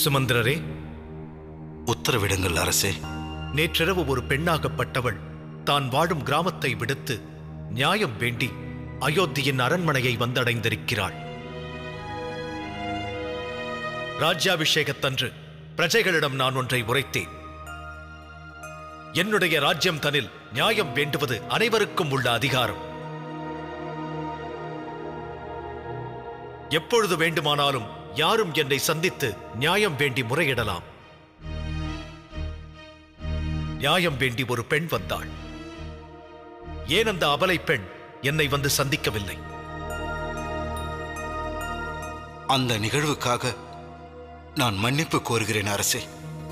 சுமந்திரரே உத்தரவிடுங்கள் அரசே நேற்றிரவு ஒரு பெண்ணாகப்பட்டவள் தான் வாழும் கிராமத்தை விடுத்து நியாயம் வேண்டி அயோத்தியின் அரண்மனையை வந்தடைந்திருக்கிறாள் ராஜ்யாபிஷேகத்தன்று பிரஜைகளிடம் நான் ஒன்றை உரைத்தேன் என்னுடைய ராஜ்யம் தனில் நியாயம் வேண்டுவது அனைவருக்கும் உள்ள அதிகாரம் எப்பொழுது வேண்டுமானாலும் யாரும் என்னை சந்தித்து நியாயம் வேண்டி முறையிடலாம் நியாயம் வேண்டி ஒரு பெண் வந்தாள் ஏன் அந்த அபலை பெண் என்னை வந்து சந்திக்கவில்லை அந்த நிகழ்வுக்காக நான் மன்னிப்பு கோருகிறேன் அரசே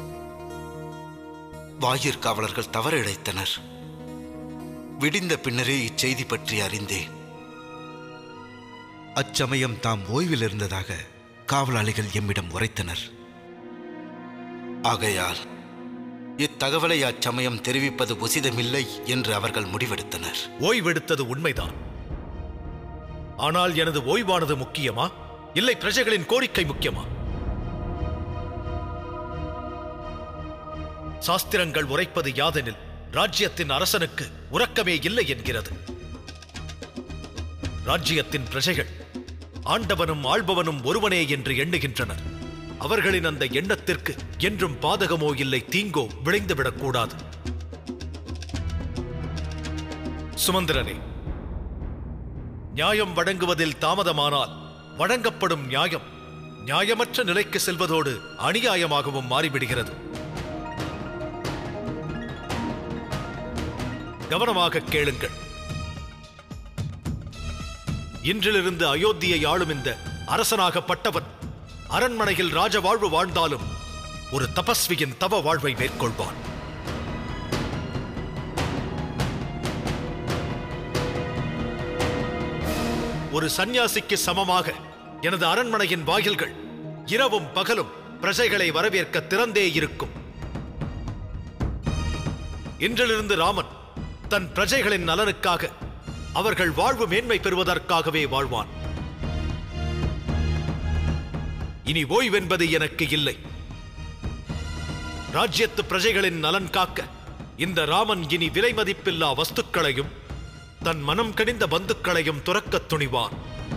வாயிற்காவலர்கள் தவறு இழைத்தனர் விடிந்த பின்னரே இச்செய்தி பற்றி அறிந்தேன் அச்சமயம் தாம் ஓய்வில் இருந்ததாக காவலாளிகள் எம்மிடம் உரைத்தனர் ஆகையால் இத்தகவலை அச்சமயம் தெரிவிப்பது உசிதமில்லை என்று அவர்கள் முடிவெடுத்தனர் ஓய்வெடுத்தது உண்மைதான் ஆனால் எனது ஓய்வானது முக்கியமா இல்லை பிரஜைகளின் கோரிக்கை முக்கியமா சாஸ்திரங்கள் உரைப்பது யாதெனில் ராஜ்யத்தின் அரசனுக்கு உறக்கமே இல்லை என்கிறது ராஜ்யத்தின் பிரஜைகள் ஆண்டவனும் ஆள்பவனும் ஒருவனே என்று எண்ணுகின்றனர் அவர்களின் அந்த எண்ணத்திற்கு என்றும் பாதகமோ இல்லை தீங்கோ விளைந்துவிடக்கூடாது சுமந்திரனே நியாயம் வழங்குவதில் தாமதமானால் வழங்கப்படும் நியாயம் நியாயமற்ற நிலைக்கு செல்வதோடு அநியாயமாகவும் மாறிவிடுகிறது கவனமாக கேளுங்கள் இன்றிலிருந்து அயோத்தியை ஆளும் இந்த அரசனாகப்பட்டவன் அரண்மனையில் ராஜ வாழ்வு வாழ்ந்தாலும் ஒரு தபஸ்வியின் தவ வாழ்வை மேற்கொள்வான் ஒரு சந்நியாசிக்கு சமமாக எனது அரண்மனையின் வாயில்கள் இரவும் பகலும் பிரஜைகளை வரவேற்க திறந்தே இருக்கும் இன்றிலிருந்து ராமன் தன் பிரஜைகளின் நலனுக்காக அவர்கள் வாழ்வு மேன்மை பெறுவதற்காகவே வாழ்வான் இனி ஓய்வென்பது எனக்கு இல்லை ராஜ்யத்து பிரஜைகளின் நலன் காக்க இந்த ராமன் இனி விலை மதிப்பில்லா வஸ்துக்களையும் தன் மனம் கடிந்த பந்துக்களையும் துறக்கத் துணிவான்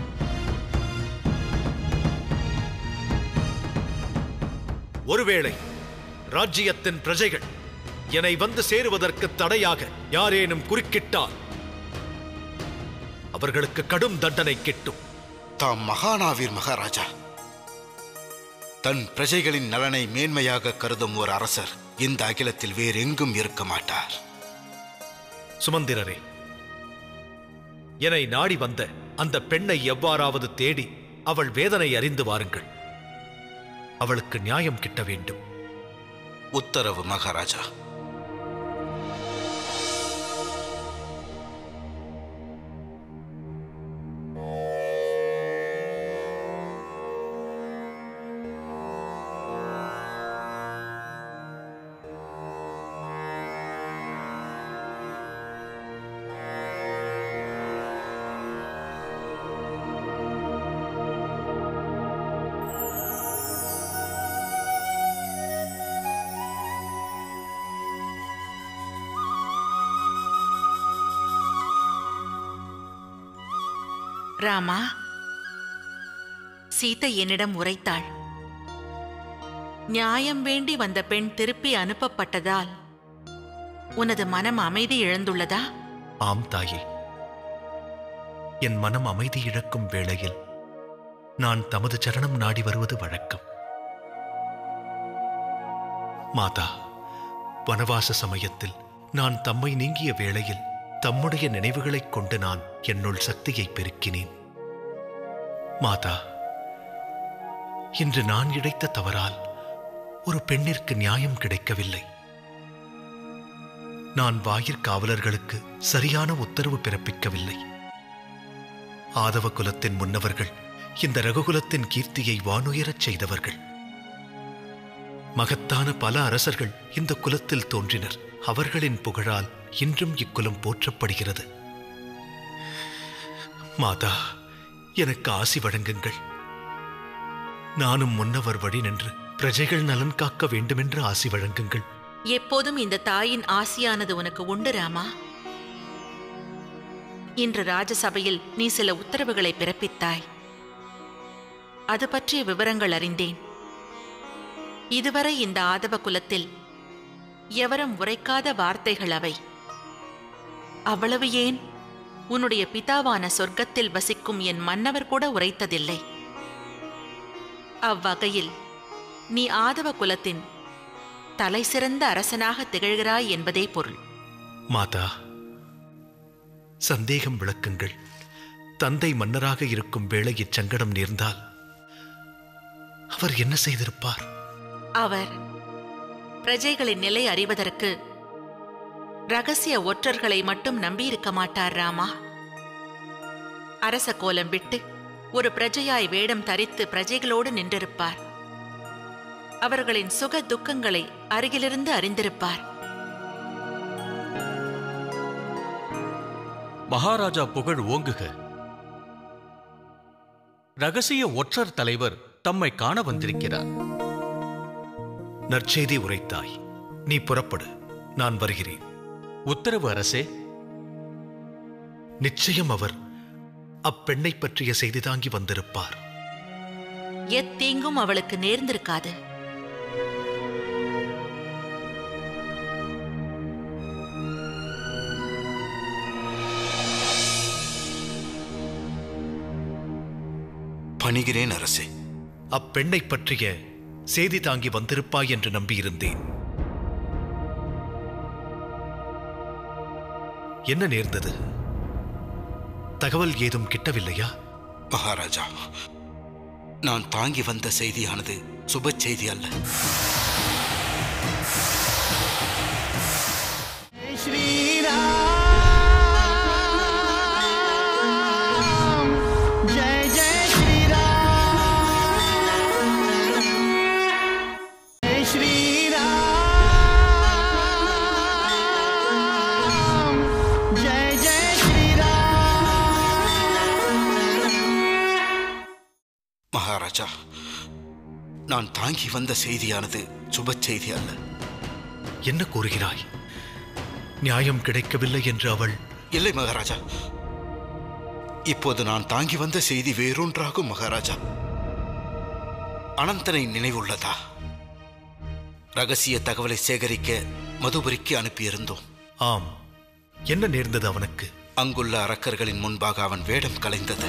ஒருவேளை ராஜ்யத்தின் பிரஜைகள் என்னை வந்து சேருவதற்கு தடையாக யாரேனும் குறுக்கிட்டால் அவர்களுக்கு கடும் தண்டனை கிட்டும் தாம் மகானாவீர் மகாராஜா தன் பிரஜைகளின் நலனை மேன்மையாக கருதும் ஒரு அரசர் இந்த அகிலத்தில் வேறெங்கும் இருக்க மாட்டார் சுமந்திரரே என்னை நாடி வந்த அந்த பெண்ணை எவ்வாறாவது தேடி அவள் வேதனை அறிந்து வாருங்கள் அவளுக்கு நியாயம் கிட்ட வேண்டும் உத்தரவு மகாராஜா ராமா சீதை என்னிடம் உரைத்தாள் நியாயம் வேண்டி வந்த பெண் திருப்பி அனுப்பப்பட்டதால் உனது மனம் அமைதி இழந்துள்ளதா ஆம் தாயே என் மனம் அமைதி இழக்கும் வேளையில் நான் தமது சரணம் நாடி வருவது வழக்கம் மாதா வனவாச சமயத்தில் நான் தம்மை நீங்கிய வேளையில் தம்முடைய நினைவுகளைக் கொண்டு நான் என்னுள் சக்தியை பெருக்கினேன் மாதா இன்று நான் இழைத்த தவறால் ஒரு பெண்ணிற்கு நியாயம் கிடைக்கவில்லை நான் வாயிற்காவலர்களுக்கு சரியான உத்தரவு பிறப்பிக்கவில்லை ஆதவ குலத்தின் முன்னவர்கள் இந்த ரகுகுலத்தின் கீர்த்தியை வானுயரச் செய்தவர்கள் மகத்தான பல அரசர்கள் இந்த குலத்தில் தோன்றினர் அவர்களின் புகழால் இன்றும் இக்குலம் போற்றப்படுகிறது மாதா எனக்கு ஆசி வழங்குங்கள் நானும் முன்னவர் வழி நின்று பிரஜைகள் நலன் காக்க வேண்டுமென்று ஆசி வழங்குங்கள் எப்போதும் இந்த தாயின் ஆசியானது உனக்கு உண்டு ராமா இன்று ராஜசபையில் நீ சில உத்தரவுகளை பிறப்பித்தாய் அது பற்றிய விவரங்கள் அறிந்தேன் இதுவரை இந்த ஆதவ குலத்தில் எவரும் உரைக்காத வார்த்தைகள் அவை அவ்வளவு ஏன் உன்னுடைய பிதாவான சொர்க்கத்தில் வசிக்கும் என் மன்னவர் கூட உரைத்ததில்லை அவ்வகையில் நீ ஆதவ குலத்தின் தலை சிறந்த அரசனாக திகழ்கிறாய் என்பதே பொருள் மாதா சந்தேகம் விளக்குங்கள் தந்தை மன்னராக இருக்கும் வேளை இச்சங்கடம் நேர்ந்தால் அவர் என்ன செய்திருப்பார் அவர் பிரஜைகளின் நிலை அறிவதற்கு ரகசிய ஒற்றர்களை மட்டும் நம்பியிருக்க மாட்டார் ராமா அரச கோலம் விட்டு ஒரு பிரஜையாய் வேடம் தரித்து பிரஜைகளோடு நின்றிருப்பார் அவர்களின் சுக துக்கங்களை அருகிலிருந்து அறிந்திருப்பார் மகாராஜா புகழ் ஓங்குக ரகசிய ஒற்றர் தலைவர் தம்மை காண வந்திருக்கிறார் நற்செய்தி உரைத்தாய் நீ புறப்படு நான் வருகிறேன் உத்தரவு அரசே நிச்சயம் அவர் அப்பெண்ணை பற்றிய செய்தி தாங்கி வந்திருப்பார் எத்தீங்கும் அவளுக்கு நேர்ந்திருக்காது பணிகிறேன் அரசே அப்பெண்ணை பற்றிய செய்தி தாங்கி வந்திருப்பாய் என்று நம்பியிருந்தேன் என்ன நேர்ந்தது தகவல் ஏதும் கிட்டவில்லையா மகாராஜா நான் தாங்கி வந்த செய்தியானது சுப செய்தி அல்ல श्रीराम जय जय श्रीराम जय श्रीराम जय जय श्रीराम மகாராஜா நான் தாங்கி வந்த செய்தியானது சுப செய்தி அல்ல என்ன கூறுகிறாய் நியாயம் கிடைக்கவில்லை என்று அவள் இல்லை மகாராஜா இப்போது நான் தாங்கி வந்த செய்தி வேறொன்றாகும் மகாராஜா அனந்தனை நினைவுள்ளதா ரகசிய தகவலை சேகரிக்க மதுபரிக்கு அனுப்பியிருந்தோம் ஆம் என்ன நேர்ந்தது அவனுக்கு அங்குள்ள அரக்கர்களின் முன்பாக அவன் வேடம் கலைந்தது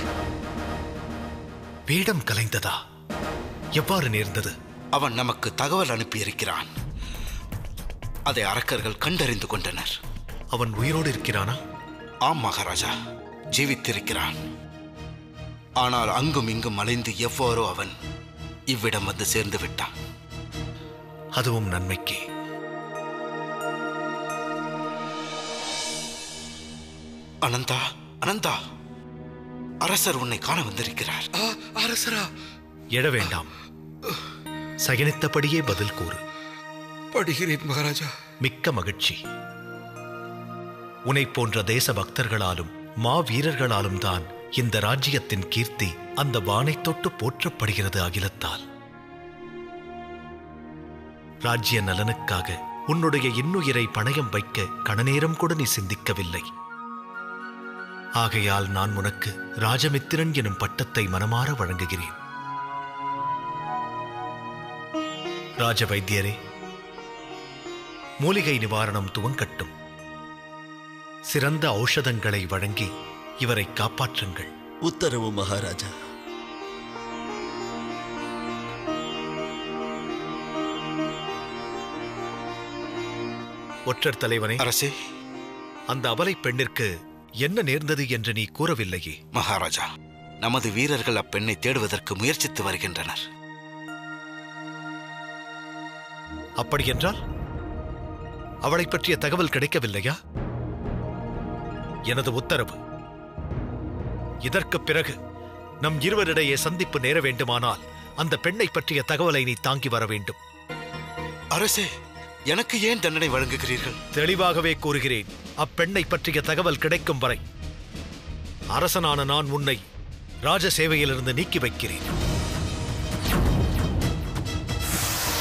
வேடம் கலைந்ததா எவ்வாறு நேர்ந்தது அவன் நமக்கு தகவல் அனுப்பியிருக்கிறான் அதை அரக்கர்கள் கண்டறிந்து கொண்டனர் அவன் உயிரோடு இருக்கிறானா ஆம் மகாராஜா ஜீவித்திருக்கிறான் ஆனால் அங்கும் இங்கும் அலைந்து எவ்வாறோ அவன் இவ்விடம் வந்து சேர்ந்து விட்டான் அதுவும் நன்மைக்கே அனந்தா அனந்தா அரசர் உன்னை காண வந்திருக்கிறார் அரசரா எழ வேண்டாம் சயனித்தபடியே பதில் கூறு படுகிறேன் மகாராஜா மிக்க மகிழ்ச்சி உனைப் போன்ற தேச பக்தர்களாலும் மா வீரர்களாலும் தான் இந்த ராஜ்யத்தின் கீர்த்தி அந்த வானைத் தொட்டு போற்றப்படுகிறது அகிலத்தால் ராஜ்ய நலனுக்காக உன்னுடைய இன்னுயிரை பணயம் வைக்க கணநேரம் கூட நீ சிந்திக்கவில்லை ஆகையால் நான் உனக்கு ராஜமித்திரன் எனும் பட்டத்தை மனமாற வழங்குகிறேன் ராஜ வைத்தியரே மூலிகை நிவாரணம் துவங்கட்டும் சிறந்த ஔஷதங்களை வழங்கி இவரை காப்பாற்றுங்கள் உத்தரவு மகாராஜா ஒற்றர் தலைவனே அரசே அந்த அபலை பெண்ணிற்கு என்ன நேர்ந்தது என்று நீ கூறவில்லையே மகாராஜா நமது வீரர்கள் அப்பெண்ணை தேடுவதற்கு முயற்சித்து வருகின்றனர் அப்படியென்றால் அவளைப் பற்றிய தகவல் கிடைக்கவில்லையா எனது உத்தரவு இதற்குப் பிறகு நம் இருவரிடையே சந்திப்பு நேர வேண்டுமானால் அந்த பெண்ணை பற்றிய தகவலை நீ தாங்கி வர வேண்டும் அரசே எனக்கு ஏன் தண்டனை வழங்குகிறீர்கள் தெளிவாகவே கூறுகிறேன் அப்பெண்ணை பற்றிய தகவல் கிடைக்கும் வரை அரசனான நான் உன்னை ராஜ சேவையிலிருந்து நீக்கி வைக்கிறேன்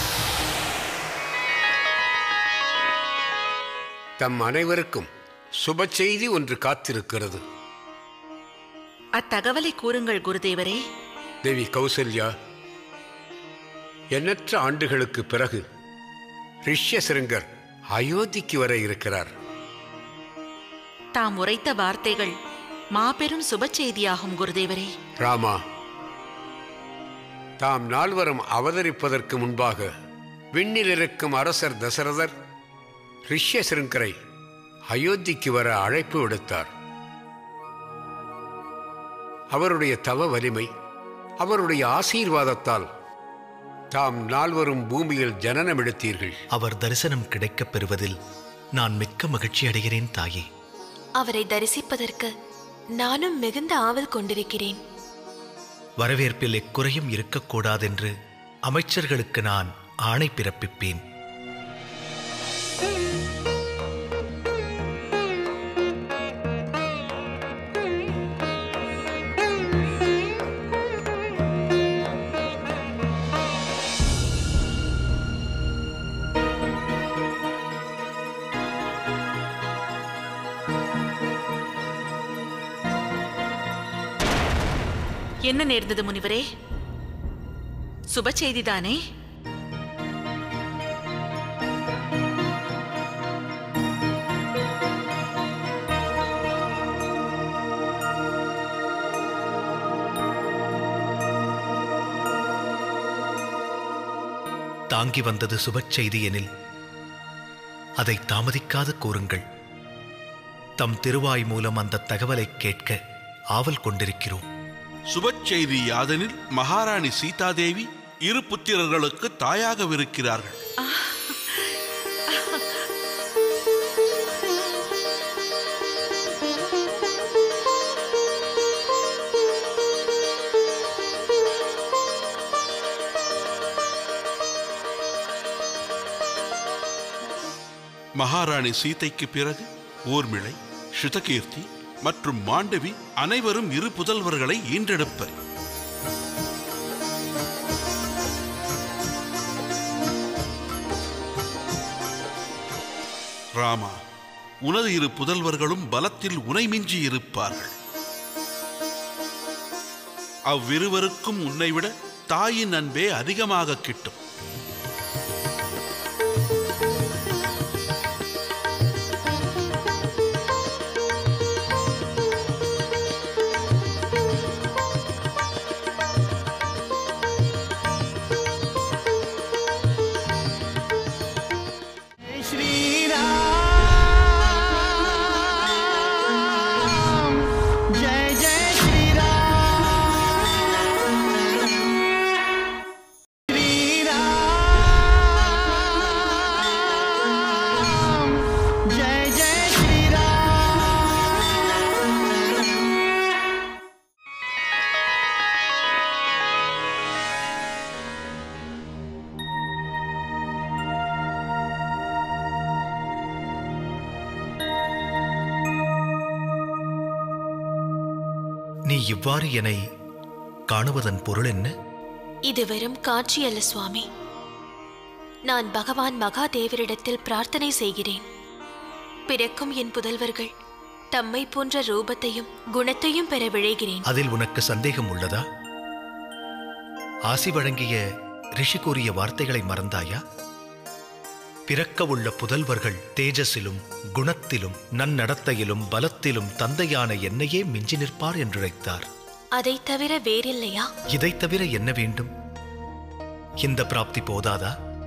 தம் அனைவருக்கும் சுப செய்தி ஒன்று காத்திருக்கிறது அத்தகவலை கூறுங்கள் குருதேவரே தேவி கௌசல்யா எண்ணற்ற ஆண்டுகளுக்கு பிறகு ரிஷ்யசிருங்கர் அயோத்திக்கு வர இருக்கிறார் தாம் உரைத்த வார்த்தைகள் மாபெரும் சுப செய்தியாகும் குருதேவரே ராமா தாம் நால்வரும் அவதரிப்பதற்கு முன்பாக விண்ணில் இருக்கும் அரசர் தசரதர் ரிஷ்யசிருங்கரை அயோத்திக்கு வர அழைப்பு விடுத்தார் அவருடைய தவ வலிமை அவருடைய ஆசீர்வாதத்தால் தாம் நால்வரும் பூமியில் ஜனனம் எடுத்தீர்கள் அவர் தரிசனம் கிடைக்கப் பெறுவதில் நான் மிக்க மகிழ்ச்சி அடைகிறேன் தாயே அவரை தரிசிப்பதற்கு நானும் மிகுந்த ஆவல் கொண்டிருக்கிறேன் வரவேற்பில் எக்குறையும் இருக்கக்கூடாதென்று அமைச்சர்களுக்கு நான் ஆணை பிறப்பிப்பேன் என்ன நேர்ந்தது முனிவரே சுப செய்திதானே தாங்கி வந்தது சுபச் செய்தி எனில் அதை தாமதிக்காது கூறுங்கள் தம் திருவாய் மூலம் அந்த தகவலை கேட்க ஆவல் கொண்டிருக்கிறோம் சுபச் செய்தி யாதெனில் மகாராணி சீதாதேவி இரு புத்திரர்களுக்கு தாயாகவிருக்கிறார்கள் மகாராணி சீதைக்கு பிறகு ஊர்மிளை ஸ்ருதகீர்த்தி மற்றும் மாண்டவி அனைவரும் இரு புதல்வர்களை ஈன்றெடுப்பர் ராமா உனது இரு புதல்வர்களும் பலத்தில் உனை மிஞ்சி இருப்பார்கள் அவ்விருவருக்கும் உன்னை விட தாயின் அன்பே அதிகமாக கிட்டும் श्री राम जय जय श्री राम श्री राम जय जय श्री राम நீ இவ்வாறு என்னை காணுவதன் பொருள் என்ன இது வெறும் காட்சி அல்ல சுவாமி நான் பகவான் மகாதேவரிடத்தில் பிரார்த்தனை செய்கிறேன் பிறக்கும் என் புதல்வர்கள் தம்மை போன்ற ரூபத்தையும் குணத்தையும் பெற விழைகிறேன் அதில் உனக்கு சந்தேகம் உள்ளதா ஆசி வழங்கிய ரிஷி கூறிய வார்த்தைகளை மறந்தாயா பிறக்க உள்ள புதல்வர்கள் தேஜஸிலும் குணத்திலும் நன்னடத்தையிலும் பலத்திலும் தந்தையான என்னையே மிஞ்சி நிற்பார் என்றுரைத்தார் அதைத் தவிர வேறில்லையா இதைத் தவிர என்ன வேண்டும் இந்த பிராப்தி போதாதா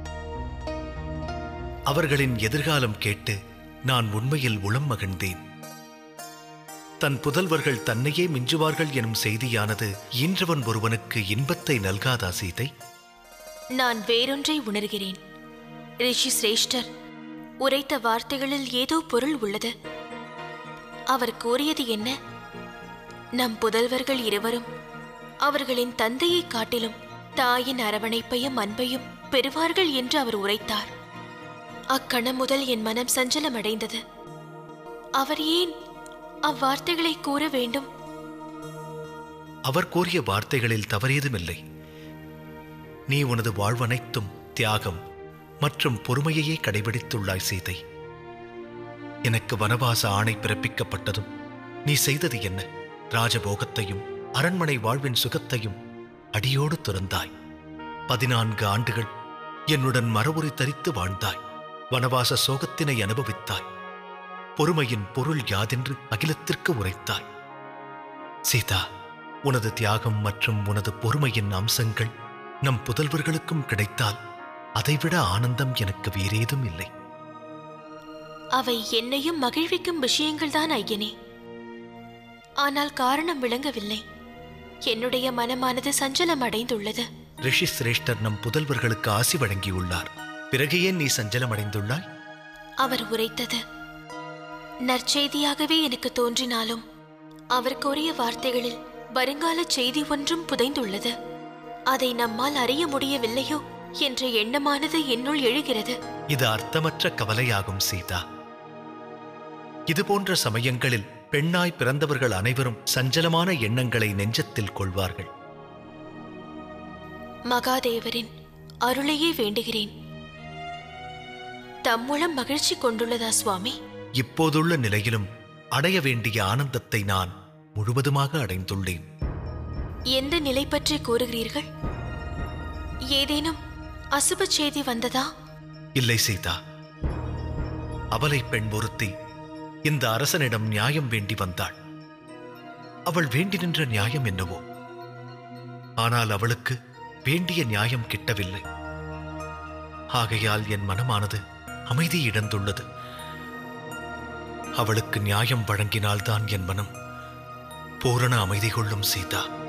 அவர்களின் எதிர்காலம் கேட்டு நான் உண்மையில் உளம் மகிழ்ந்தேன் தன் புதல்வர்கள் தன்னையே மிஞ்சுவார்கள் எனும் செய்தியானது ஈன்றவன் ஒருவனுக்கு இன்பத்தை நல்காதா சீதை நான் வேறொன்றை உணர்கிறேன் ரிஷி சிரேஷ்டர் உரைத்த வார்த்தைகளில் ஏதோ பொருள் உள்ளது அவர் கூறியது என்ன நம் புதல்வர்கள் இருவரும் அவர்களின் தந்தையை காட்டிலும் தாயின் அரவணைப்பையும் அன்பையும் பெறுவார்கள் என்று அவர் உரைத்தார் அக்கணம் முதல் என் மனம் சஞ்சலமடைந்தது அவர் ஏன் அவ்வார்த்தைகளை கூற வேண்டும் அவர் கூறிய வார்த்தைகளில் தவறேதுமில்லை நீ உனது வாழ்வனைத்தும் தியாகம் மற்றும் பொறுமையையே கடைபிடித்துள்ளாய் சீதை எனக்கு வனவாச ஆணை பிறப்பிக்கப்பட்டதும் நீ செய்தது என்ன ராஜபோகத்தையும் அரண்மனை வாழ்வின் சுகத்தையும் அடியோடு துறந்தாய் பதினான்கு ஆண்டுகள் என்னுடன் மரபுரை தரித்து வாழ்ந்தாய் வனவாச சோகத்தினை அனுபவித்தாய் பொறுமையின் பொருள் யாதென்று அகிலத்திற்கு உரைத்தாய் சீதா உனது தியாகம் மற்றும் உனது பொறுமையின் அம்சங்கள் நம் புதல்வர்களுக்கும் கிடைத்தால் அதைவிட ஆனந்தம் எனக்கு வேறேதும் இல்லை அவை என்னையும் மகிழ்விக்கும் விஷயங்கள்தான் ஐயனே ஆனால் காரணம் விளங்கவில்லை என்னுடைய மனமானது சஞ்சலம் அடைந்துள்ளது ரிஷி சிரேஷ்டர் நம் புதல்வர்களுக்கு ஆசி வழங்கியுள்ளார் பிறகு ஏன் நீ சஞ்சலம் அடைந்துள்ளாய் அவர் உரைத்தது நற்செய்தியாகவே எனக்கு தோன்றினாலும் அவர் கூறிய வார்த்தைகளில் வருங்கால செய்தி ஒன்றும் புதைந்துள்ளது அதை நம்மால் அறிய முடியவில்லையோ என்ற எண்ணமானது என்னுள் எழுகிறது இது அர்த்தமற்ற கவலையாகும் சீதா இது போன்ற சமயங்களில் பெண்ணாய் பிறந்தவர்கள் அனைவரும் சஞ்சலமான எண்ணங்களை நெஞ்சத்தில் கொள்வார்கள் மகாதேவரின் அருளையே வேண்டுகிறேன் தம்முளம் மகிழ்ச்சி கொண்டுள்ளதா சுவாமி இப்போதுள்ள நிலையிலும் அடைய வேண்டிய ஆனந்தத்தை நான் முழுவதுமாக அடைந்துள்ளேன் எந்த நிலை பற்றி கூறுகிறீர்கள் ஏதேனும் அசுப செய்தி வந்ததா இல்லை சீதா அவளை பெண் ஒருத்தி இந்த அரசனிடம் நியாயம் வேண்டி வந்தாள் அவள் வேண்டி நின்ற நியாயம் என்னவோ ஆனால் அவளுக்கு வேண்டிய நியாயம் கிட்டவில்லை ஆகையால் என் மனமானது அமைதி இழந்துள்ளது அவளுக்கு நியாயம் வழங்கினால்தான் என் மனம் பூரண அமைதி கொள்ளும் சீதா